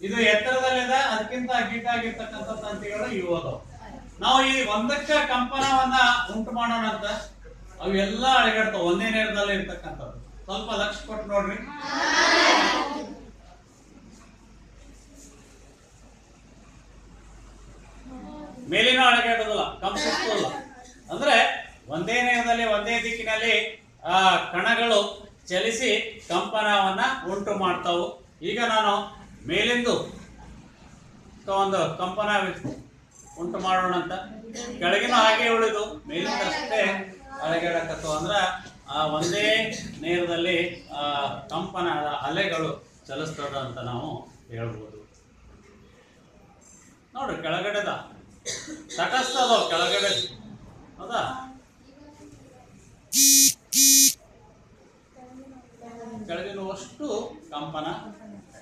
ಇದು ಎತ್ತರದಲ್ಲಿದೆ ಅದಕ್ಕಿಂತ ಗಿಡ್ಡ ಆಗಿರ್ತಕ್ಕಂಥ ತಂತಿಗಳು ಇವು ಅದಾವ ನಾವು ಈ ಒಂದಕ್ಕ ಕಂಪನವನ್ನ ಉಂಟು ಮಾಡೋಣ ಅಂತ ಅವೆಲ್ಲ ಅಳಿಗಾಡ್ತಾವ ಒಂದೇ ನೇರದಲ್ಲಿ ಇರ್ತಕ್ಕಂಥದ್ದು ಸ್ವಲ್ಪ ಲಕ್ಷ ಕೊಟ್ಟು ನೋಡ್ರಿ ಮೇಲಿನ ಅಳಗಾಡೋದಿಲ್ಲ ಕಂಪಿಸೋದಿಲ್ಲ ಅಂದ್ರೆ ಒಂದೇ ನೇರದಲ್ಲಿ ಒಂದೇ ದಿಕ್ಕಿನಲ್ಲಿ ಆ ಕಣಗಳು ಚಲಿಸಿ ಕಂಪನವನ್ನ ಉಂಟು ಮಾಡ್ತಾವು ಈಗ ನಾನು ಮೇಲಿಂದು ಒಂದು ಕಂಪನ ಉಂಟು ಮಾಡೋಣ ಅಂತ ಕೆಳಗಿನ ಹಾಗೆ ಉಳಿದು ಮೇಲಿಂದಷ್ಟೇ ಅಳಗಾಡಕತ್ತು ಅಂದ್ರ ಆ ಒಂದೇ ನೇರದಲ್ಲಿ ಆ ಕಂಪನ ಅಲೆಗಳು ಚಲಿಸ್ತದ ಅಂತ ನಾವು ಹೇಳ್ಬೋದು ನೋಡ್ರಿ ಕೆಳಗಡೆದ ತಟಸ್ಥ ಅದಾವ ಕೆಳಗಡೆ ಹೌದಾ ಕೆಳಗಿನ ಅಷ್ಟು ಕಂಪನ